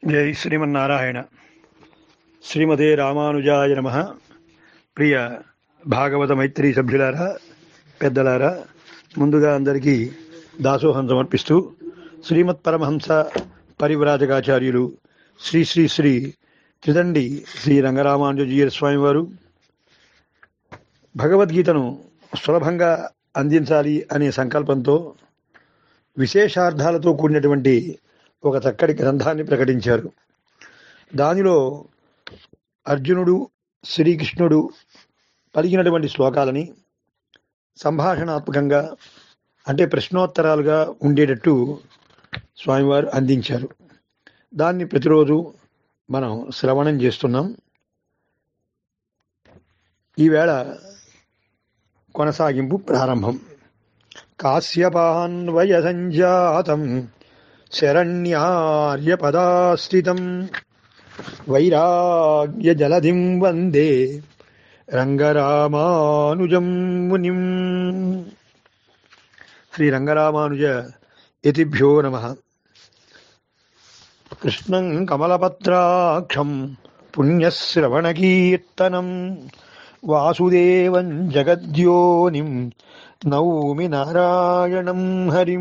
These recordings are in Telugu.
జై శ్రీమన్నారాయణ శ్రీమతే రామానుజాయ నమ ప్రియ భాగవత మైత్రి సభ్యులారా పెద్దలారా ముందుగా అందరికీ దాసోహం సమర్పిస్తూ శ్రీమత్ పరమహంస పరివ్రాజకాచార్యులు శ్రీ శ్రీ శ్రీ త్రిదండి శ్రీ రంగరామానుజీయ స్వామి వారు భగవద్గీతను సులభంగా అందించాలి అనే సంకల్పంతో విశేషార్థాలతో కూడినటువంటి ఒక చక్కటి గ్రంథాన్ని ప్రకటించారు దానిలో అర్జునుడు శ్రీకృష్ణుడు పలికినటువంటి శ్లోకాలని సంభాషణాత్మకంగా అంటే ప్రశ్నోత్తరాలుగా ఉండేటట్టు స్వామివారు అందించారు దాన్ని ప్రతిరోజు మనం శ్రవణం చేస్తున్నాం ఈవేళ కొనసాగింపు ప్రారంభం కాశ్యపాన్వయ సంజాతం శరణ్యార్యపదాశ్రితం వైరాగ్య జలధిం వందే రంగరామానుజం మునిం శ్రీ రంగరామానుజ యతిభ్యో నమ కృష్ణం కమలపత్రాక్షం పుణ్యశ్రవణకీర్తనం వాసుదేవం జగద్యోనిం నౌమి నారాయణం హరిం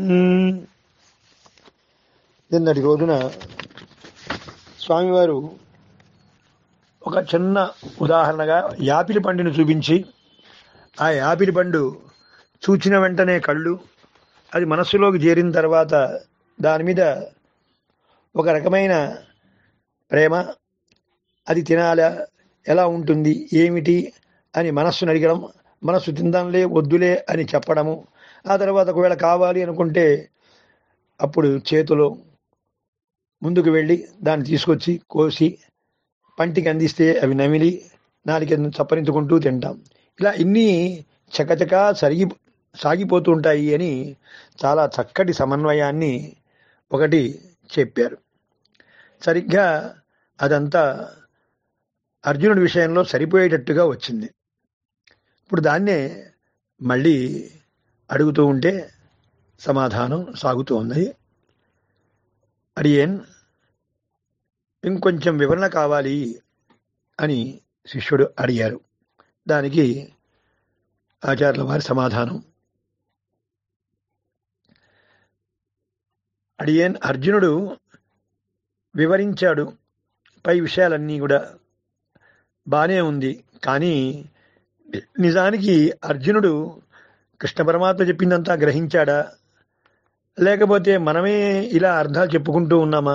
నిన్నటి రోజున స్వామివారు ఒక చిన్న ఉదాహరణగా యాపిలి పండుని చూపించి ఆ యాపిలి పండు చూచిన వెంటనే కళ్ళు అది మనస్సులోకి చేరిన తర్వాత దాని మీద ఒక రకమైన ప్రేమ అది తినాలా ఎలా ఉంటుంది ఏమిటి అని మనస్సును అడగడం మనస్సు తిందాంలే వద్దులే అని చెప్పడము ఆ తర్వాత ఒకవేళ కావాలి అనుకుంటే అప్పుడు చేతిలో ముందుకు వెళ్ళి దాన్ని తీసుకొచ్చి కోసి పంటికి అందిస్తే అవి నమిలి నాలుక చప్పరించుకుంటూ తింటాం ఇలా ఇన్ని చకచకా సరిగి సాగిపోతూ ఉంటాయి అని చాలా చక్కటి సమన్వయాన్ని ఒకటి చెప్పారు సరిగ్గా అదంతా అర్జునుడి విషయంలో సరిపోయేటట్టుగా వచ్చింది ఇప్పుడు దాన్నే మళ్ళీ అడుగుతూ ఉంటే సమాధానం సాగుతూ ఉంది అడియన్ ఇంకొంచెం వివరణ కావాలి అని శిష్యుడు అడిగారు దానికి ఆచార్యుల వారి సమాధానం అడియన్ అర్జునుడు వివరించాడు పై విషయాలన్నీ కూడా బానే ఉంది కానీ నిజానికి అర్జునుడు కృష్ణ పరమాత్మ చెప్పిందంతా గ్రహించాడా లేకపోతే మనమే ఇలా అర్థాలు చెప్పుకుంటూ ఉన్నామా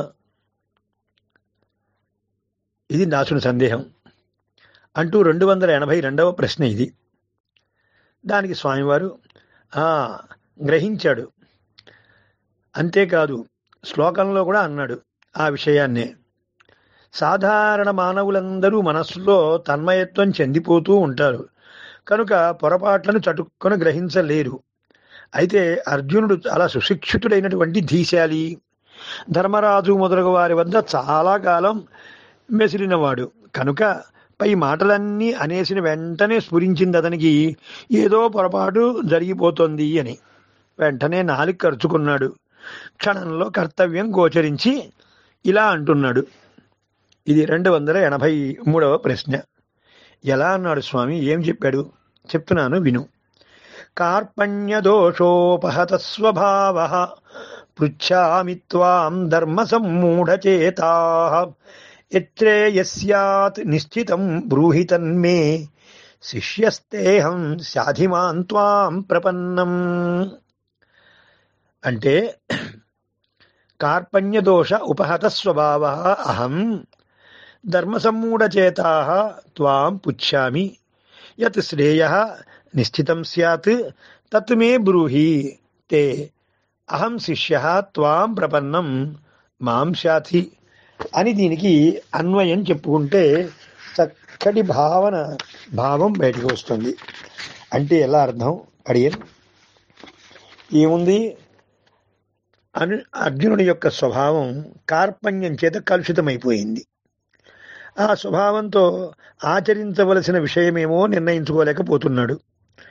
ఇది దాసుని సందేహం అంటూ రెండు వందల ఎనభై రెండవ ప్రశ్న ఇది దానికి స్వామివారు గ్రహించాడు అంతేకాదు శ్లోకంలో కూడా అన్నాడు ఆ విషయాన్నే సాధారణ మానవులందరూ మనస్సులో తన్మయత్వం చెందిపోతూ ఉంటారు కనుక పొరపాట్లను చటుక్కొని గ్రహించలేరు అయితే అర్జునుడు చాలా సుశిక్షితుడైనటువంటి ధీశాలి ధర్మరాజు మొదలగు వారి వద్ద చాలా కాలం మెసిలినవాడు కనుక పై మాటలన్నీ అనేసిన వెంటనే స్ఫురించింది అతనికి ఏదో పొరపాటు జరిగిపోతుంది అని వెంటనే నాలుగు ఖర్చుకున్నాడు క్షణంలో కర్తవ్యం గోచరించి ఇలా అంటున్నాడు ఇది రెండు వందల ఎనభై మూడవ ప్రశ్న ఎలా అన్నాడు స్వామి ఏం చెప్పాడు చెప్తున్నాను విను కార్పణ్యదోషోపహత స్వభావ పృచ్ఛామి త్వాం ధర్మ సమ్మూఢచేతా ఎత్రేయస్యాత్ నిశ్చితం బ్రూహి తన్మే శిష్యస్తేహం సాధిమాన్ త్వాం ప్రపన్నం అంటే కార్పణ్యదోష ఉపహత స్వభావ అహం ధర్మసమ్మూఢచేతా త్వాం పుచ్ఛామి యత్ శ్రేయ నిశ్చితం స్యాత్ తత్ మే బ్రూహి తే అహం శిష్య త్వాం ప్రపన్నం మాం శాథి అని దీనికి అన్వయం చెప్పుకుంటే చక్కటి భావన భావం బయటకు వస్తుంది అంటే ఎలా అర్థం అడియన్ ఏముంది అను అర్జునుడి యొక్క స్వభావం కార్పణ్యం చేత కలుషితమైపోయింది ఆ స్వభావంతో ఆచరించవలసిన విషయమేమో నిర్ణయించుకోలేకపోతున్నాడు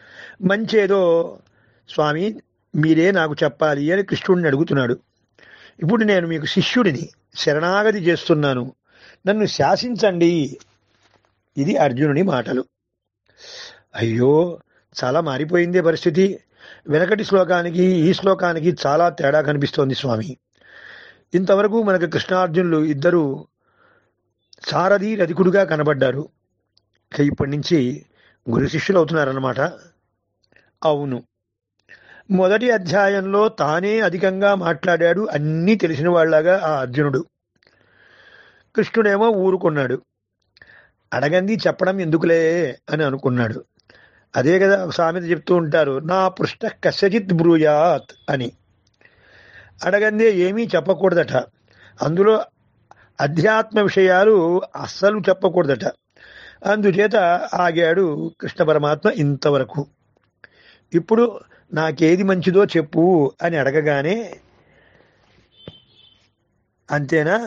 మంచేదో స్వామి మీరే నాకు చెప్పాలి అని కృష్ణుడిని అడుగుతున్నాడు ఇప్పుడు నేను మీకు శిష్యుడిని శరణాగతి చేస్తున్నాను నన్ను శాసించండి ఇది అర్జునుని మాటలు అయ్యో చాలా మారిపోయిందే పరిస్థితి వెనకటి శ్లోకానికి ఈ శ్లోకానికి చాలా తేడా కనిపిస్తోంది స్వామి ఇంతవరకు మనకు కృష్ణార్జునులు ఇద్దరు సారథి రధికుడుగా కనబడ్డారు ఇక ఇప్పటి నుంచి గురు శిష్యులు అవుతున్నారన్నమాట అవును మొదటి అధ్యాయంలో తానే అధికంగా మాట్లాడాడు అన్నీ తెలిసిన వాళ్ళగా ఆ అర్జునుడు కృష్ణుడేమో ఊరుకున్నాడు అడగంది చెప్పడం ఎందుకులే అని అనుకున్నాడు అదే కదా సామెత చెప్తూ ఉంటారు నా పృష్ఠ కస్యచిత్ బ్రూయాత్ అని అడగందే ఏమీ చెప్పకూడదట అందులో అధ్యాత్మ విషయాలు అస్సలు చెప్పకూడదట అందుచేత ఆగాడు కృష్ణ పరమాత్మ ఇంతవరకు ఇప్పుడు నాకేది మంచిదో చెప్పు అని అడగగానే అంతేనా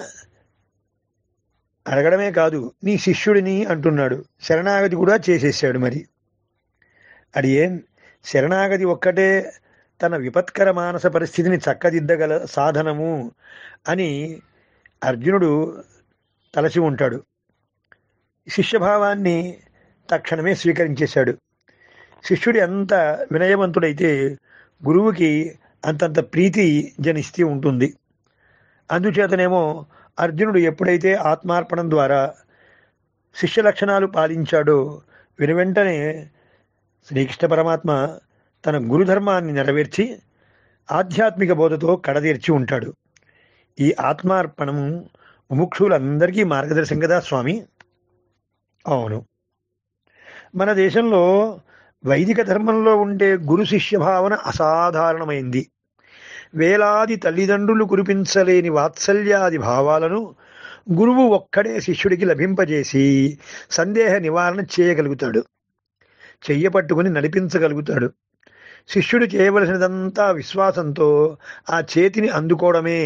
అడగడమే కాదు నీ శిష్యుడిని అంటున్నాడు శరణాగతి కూడా చేసేసాడు మరి అడియేం శరణాగతి ఒక్కటే తన విపత్కర మానస పరిస్థితిని చక్కదిద్దగల సాధనము అని అర్జునుడు తలచి ఉంటాడు శిష్యభావాన్ని తక్షణమే స్వీకరించేశాడు శిష్యుడు ఎంత వినయవంతుడైతే గురువుకి అంతంత ప్రీతి జనిస్తూ ఉంటుంది అందుచేతనేమో అర్జునుడు ఎప్పుడైతే ఆత్మార్పణం ద్వారా శిష్య లక్షణాలు పాలించాడో వెనువెంటనే శ్రీకృష్ణ పరమాత్మ తన గురుధర్మాన్ని నెరవేర్చి ఆధ్యాత్మిక బోధతో కడతీర్చి ఉంటాడు ఈ ఆత్మార్పణము ముముక్షులందరికీ మార్గదర్శం కదా స్వామి అవును మన దేశంలో వైదిక ధర్మంలో ఉండే గురు శిష్య భావన అసాధారణమైంది వేలాది తల్లిదండ్రులు కురిపించలేని వాత్సల్యాది భావాలను గురువు ఒక్కడే శిష్యుడికి లభింపజేసి సందేహ నివారణ చేయగలుగుతాడు చెయ్య పట్టుకుని నడిపించగలుగుతాడు శిష్యుడు చేయవలసినదంతా విశ్వాసంతో ఆ చేతిని అందుకోవడమే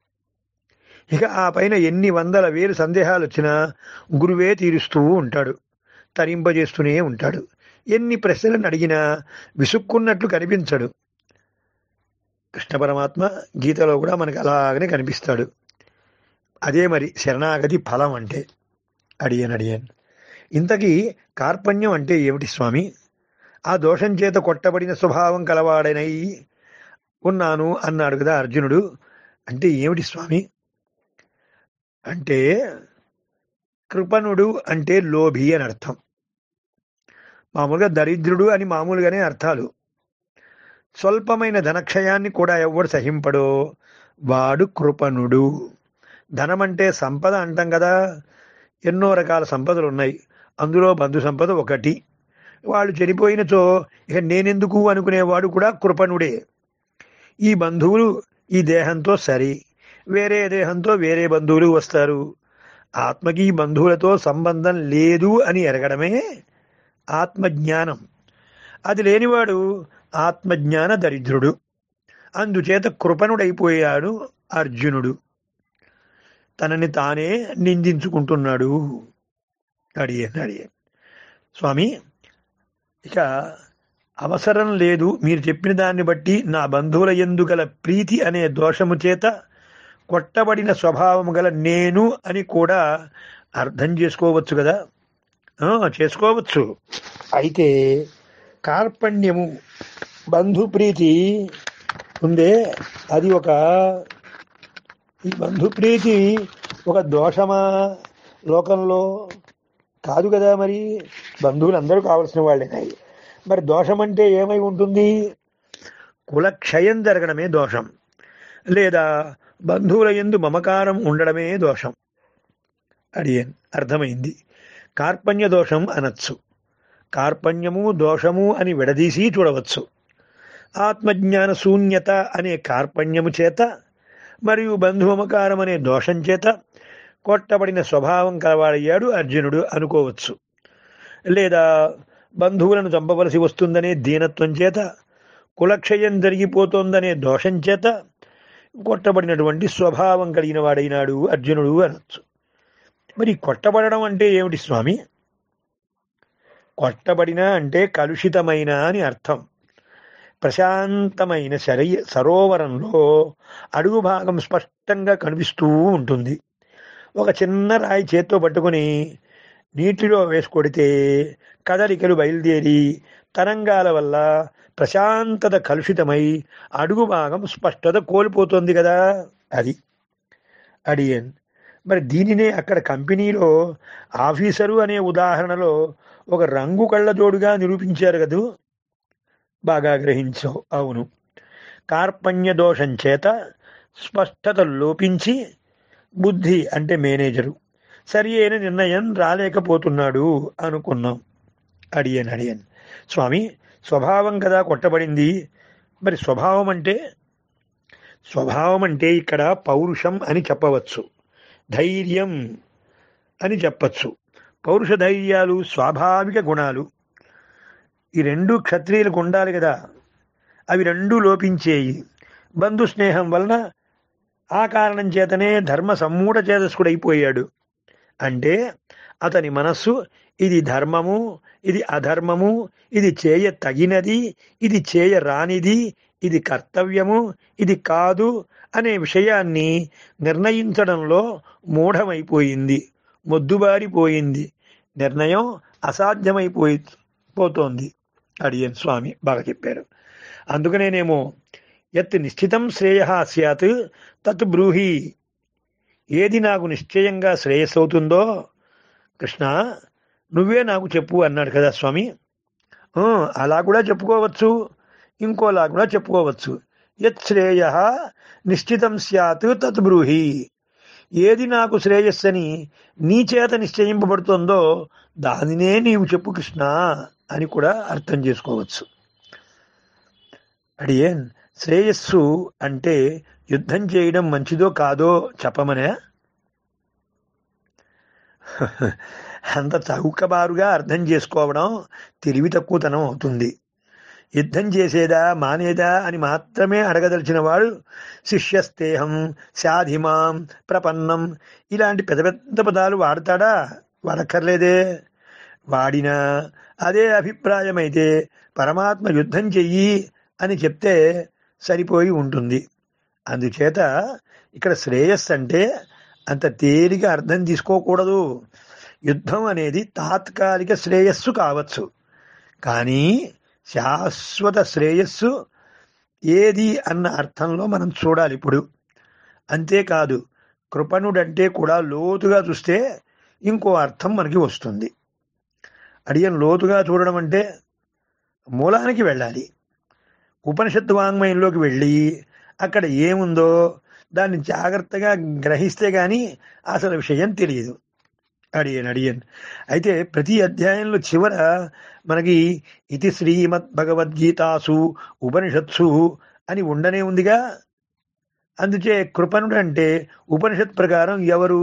ఇక ఆ పైన ఎన్ని వందల వేలు సందేహాలు వచ్చినా గురువే తీరుస్తూ ఉంటాడు తరింపజేస్తూనే ఉంటాడు ఎన్ని ప్రశ్నలను అడిగినా విసుక్కున్నట్లు కనిపించడు కృష్ణ పరమాత్మ గీతలో కూడా మనకు అలాగనే కనిపిస్తాడు అదే మరి శరణాగతి ఫలం అంటే అడియన్ అడియన్ ఇంతకీ కార్పణ్యం అంటే ఏమిటి స్వామి ఆ దోషం చేత కొట్టబడిన స్వభావం కలవాడనై ఉన్నాను అన్నాడు కదా అర్జునుడు అంటే ఏమిటి స్వామి అంటే కృపణుడు అంటే లోభి అని అర్థం మామూలుగా దరిద్రుడు అని మామూలుగానే అర్థాలు స్వల్పమైన ధనక్షయాన్ని కూడా ఎవడు సహింపడో వాడు కృపణుడు ధనం అంటే సంపద అంటాం కదా ఎన్నో రకాల సంపదలు ఉన్నాయి అందులో బంధు సంపద ఒకటి వాళ్ళు చనిపోయినచో ఇక నేనెందుకు అనుకునేవాడు కూడా కృపణుడే ఈ బంధువులు ఈ దేహంతో సరి వేరే దేహంతో వేరే బంధువులు వస్తారు ఆత్మకి ఈ బంధువులతో సంబంధం లేదు అని ఎరగడమే ఆత్మజ్ఞానం అది లేనివాడు ఆత్మజ్ఞాన దరిద్రుడు అందుచేత కృపణుడైపోయాడు అర్జునుడు తనని తానే నిందించుకుంటున్నాడు అడియన్ అడియన్ స్వామి ఇక అవసరం లేదు మీరు చెప్పిన దాన్ని బట్టి నా బంధువుల ఎందుగల ప్రీతి అనే దోషము చేత కొట్టబడిన స్వభావము గల నేను అని కూడా అర్థం చేసుకోవచ్చు కదా ఆ, చేసుకోవచ్చు అయితే కార్పణ్యము బంధుప్రీతి ఉందే అది ఒక ఈ బంధుప్రీతి ఒక దోషమా లోకంలో కాదు కదా మరి బంధువులు అందరూ కావలసిన వాళ్ళేనాయి మరి దోషం అంటే ఏమై ఉంటుంది కులక్షయం జరగడమే దోషం లేదా బంధువుల ఎందు మమకారం ఉండడమే దోషం అడియన్ అర్థమైంది కార్పణ్య దోషం అనొచ్చు కార్పణ్యము దోషము అని విడదీసి చూడవచ్చు ఆత్మజ్ఞాన శూన్యత అనే కార్పణ్యము చేత మరియు బంధుమమకారం అనే దోషం చేత కొట్టబడిన స్వభావం కలవాడయ్యాడు అర్జునుడు అనుకోవచ్చు లేదా బంధువులను చంపవలసి వస్తుందనే దీనత్వం చేత కులక్షయం జరిగిపోతోందనే దోషం చేత కొట్టబడినటువంటి స్వభావం కలిగిన వాడైనాడు అర్జునుడు అనొచ్చు మరి కొట్టబడడం అంటే ఏమిటి స్వామి కొట్టబడిన అంటే కలుషితమైన అని అర్థం ప్రశాంతమైన శరయ సరోవరంలో అడుగు భాగం స్పష్టంగా కనిపిస్తూ ఉంటుంది ఒక చిన్న రాయి చేత్తో పట్టుకుని నీటిలో వేసి కొడితే కదలికలు బయలుదేరి తరంగాల వల్ల ప్రశాంతత కలుషితమై అడుగు భాగం స్పష్టత కోల్పోతుంది కదా అది అడియన్ మరి దీనినే అక్కడ కంపెనీలో ఆఫీసరు అనే ఉదాహరణలో ఒక రంగు కళ్ళజోడుగా నిరూపించారు కదూ బాగా గ్రహించావు అవును కార్పణ్య దోషం చేత స్పష్టత లోపించి బుద్ధి అంటే మేనేజరు సరి అయిన నిర్ణయం రాలేకపోతున్నాడు అనుకున్నాం అడియన్ అడియన్ స్వామి స్వభావం కదా కొట్టబడింది మరి స్వభావం అంటే స్వభావం అంటే ఇక్కడ పౌరుషం అని చెప్పవచ్చు ధైర్యం అని చెప్పచ్చు పౌరుష ధైర్యాలు స్వాభావిక గుణాలు ఈ రెండు క్షత్రియులకు ఉండాలి కదా అవి రెండూ లోపించేయి బంధు స్నేహం వలన ఆ కారణం చేతనే ధర్మ సమ్మూఢ చేతస్కుడైపోయాడు అంటే అతని మనస్సు ఇది ధర్మము ఇది అధర్మము ఇది చేయ తగినది ఇది చేయ రానిది ఇది కర్తవ్యము ఇది కాదు అనే విషయాన్ని నిర్ణయించడంలో మూఢమైపోయింది మొద్దుబారిపోయింది నిర్ణయం అసాధ్యమైపోయి పోతోంది అడియన్ స్వామి బాగా చెప్పారు అందుకనేనేమో యత్ నిశ్చితం శ్రేయ స్యాత్ తత్ బ్రూహి ఏది నాకు నిశ్చయంగా శ్రేయస్సు అవుతుందో కృష్ణ నువ్వే నాకు చెప్పు అన్నాడు కదా స్వామి "ఆ, అలా కూడా చెప్పుకోవచ్చు ఇంకోలా కూడా చెప్పుకోవచ్చు యత్ శ్రేయ నిశ్చితం స్యాత్ తత్ బ్రూహి ఏది నాకు శ్రేయస్సని నీ చేత నిశ్చయింపబడుతుందో దానినే నీవు చెప్పు కృష్ణ అని కూడా అర్థం చేసుకోవచ్చు అడియన్ శ్రేయస్సు అంటే యుద్ధం చేయడం మంచిదో కాదో చెప్పమనే అంత చౌకబారుగా అర్థం చేసుకోవడం తెలివి తక్కువతనం అవుతుంది యుద్ధం చేసేదా మానేదా అని మాత్రమే అడగదలిచిన వాడు శిష్యస్తేహం శాధిమాం ప్రపన్నం ఇలాంటి పెద్ద పెద్ద పదాలు వాడతాడా వాడక్కర్లేదే వాడినా అదే అభిప్రాయమైతే పరమాత్మ యుద్ధం చెయ్యి అని చెప్తే సరిపోయి ఉంటుంది అందుచేత ఇక్కడ శ్రేయస్సు అంటే అంత తేలిక అర్థం తీసుకోకూడదు యుద్ధం అనేది తాత్కాలిక శ్రేయస్సు కావచ్చు కానీ శాశ్వత శ్రేయస్సు ఏది అన్న అర్థంలో మనం చూడాలి ఇప్పుడు అంతేకాదు కృపణుడంటే కూడా లోతుగా చూస్తే ఇంకో అర్థం మనకి వస్తుంది అడియన్ లోతుగా చూడడం అంటే మూలానికి వెళ్ళాలి ఉపనిషత్తు వాంగ్మయంలోకి వెళ్ళి అక్కడ ఏముందో దాన్ని జాగ్రత్తగా గ్రహిస్తే గాని అసలు విషయం తెలియదు అడియన్ అడియన్ అయితే ప్రతి అధ్యాయంలో చివర మనకి ఇది శ్రీమద్ భగవద్గీతాసు ఉపనిషత్సు అని ఉండనే ఉందిగా అందుచే కృపణుడు అంటే ఉపనిషత్ ప్రకారం ఎవరు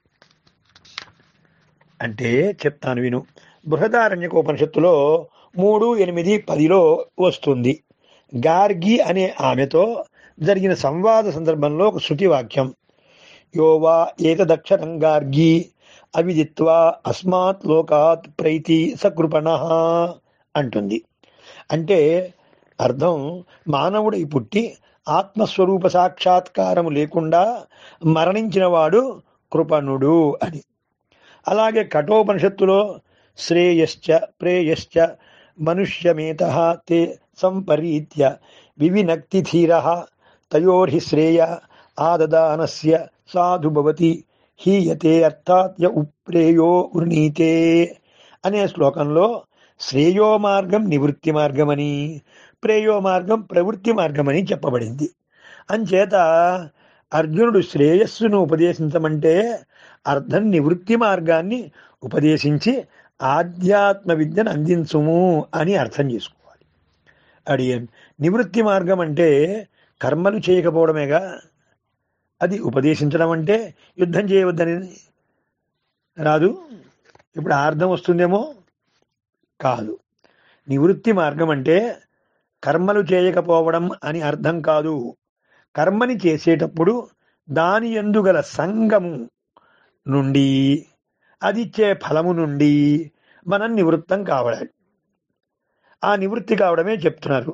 అంటే చెప్తాను విను బృహదారణ్యక ఉపనిషత్తులో మూడు ఎనిమిది పదిలో వస్తుంది గార్గి అనే ఆమెతో జరిగిన సంవాద సందర్భంలో ఒక శృతి వాక్యం యోవా ఏతదక్షరం గార్గి అవిదిత్వా అస్మాత్ లోకాత్ ప్రైతి సకృపణ అంటుంది అంటే అర్థం మానవుడై పుట్టి ఆత్మస్వరూప సాక్షాత్కారము లేకుండా మరణించిన వాడు కృపణుడు అని అలాగే కఠోపనిషత్తులో శ్రేయశ్చ ప్రేయశ్చ మనుష్యమేత తే సంపరీత్య వివినక్తి ధీర తయోర్హి శ్రేయ ఆదదానస్య సాధు భవతి హీయతే అర్థాత్ య ఉప్రేయో వృణీతే అనే శ్లోకంలో శ్రేయో మార్గం నివృత్తి మార్గమని ప్రేయో మార్గం ప్రవృత్తి మార్గమని చెప్పబడింది అంచేత అర్జునుడు శ్రేయస్సును ఉపదేశించమంటే అర్థం నివృత్తి మార్గాన్ని ఉపదేశించి ఆధ్యాత్మ విద్యను అందించుము అని అర్థం చేసుకోవాలి అడియన్ నివృత్తి మార్గం అంటే కర్మలు చేయకపోవడమేగా అది ఉపదేశించడం అంటే యుద్ధం చేయవద్దని రాదు ఇప్పుడు ఆ అర్థం వస్తుందేమో కాదు నివృత్తి మార్గం అంటే కర్మలు చేయకపోవడం అని అర్థం కాదు కర్మని చేసేటప్పుడు దాని ఎందుగల సంగము నుండి అదిచ్చే ఫలము నుండి మనం నివృత్తం కావడం ఆ నివృత్తి కావడమే చెప్తున్నారు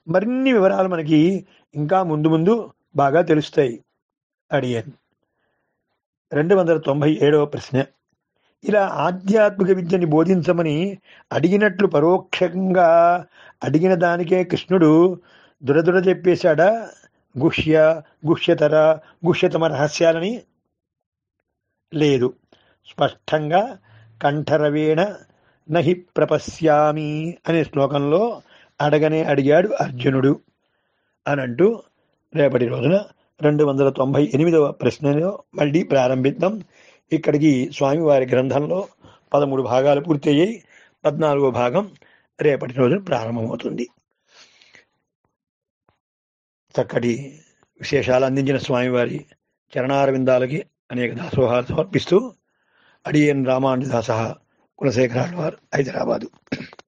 మరిన్ని వివరాలు మనకి ఇంకా ముందు ముందు బాగా తెలుస్తాయి అడిగాను రెండు వందల తొంభై ఏడవ ప్రశ్న ఇలా ఆధ్యాత్మిక విద్యని బోధించమని అడిగినట్లు పరోక్షంగా అడిగిన దానికే కృష్ణుడు దురదుర చెప్పేశాడా గుహ్య గుహ్యతర గుహ్యతమ రహస్యాలని లేదు స్పష్టంగా కంఠరవేణ నహి ప్రపశ్యామి అనే శ్లోకంలో అడగనే అడిగాడు అర్జునుడు అని అంటూ రేపటి రోజున రెండు వందల తొంభై ఎనిమిదవ ప్రశ్నలో మళ్ళీ ప్రారంభిద్దాం ఇక్కడికి స్వామివారి గ్రంథంలో పదమూడు భాగాలు పూర్తయ్యాయి పద్నాలుగో భాగం రేపటి రోజున ప్రారంభమవుతుంది చక్కటి విశేషాలు అందించిన స్వామివారి చరణారవిందాలకి అనేక దాసోహాలు సమర్పిస్తూ అడియన్ రామానుజదాస కులశేఖరాల వారు హైదరాబాదు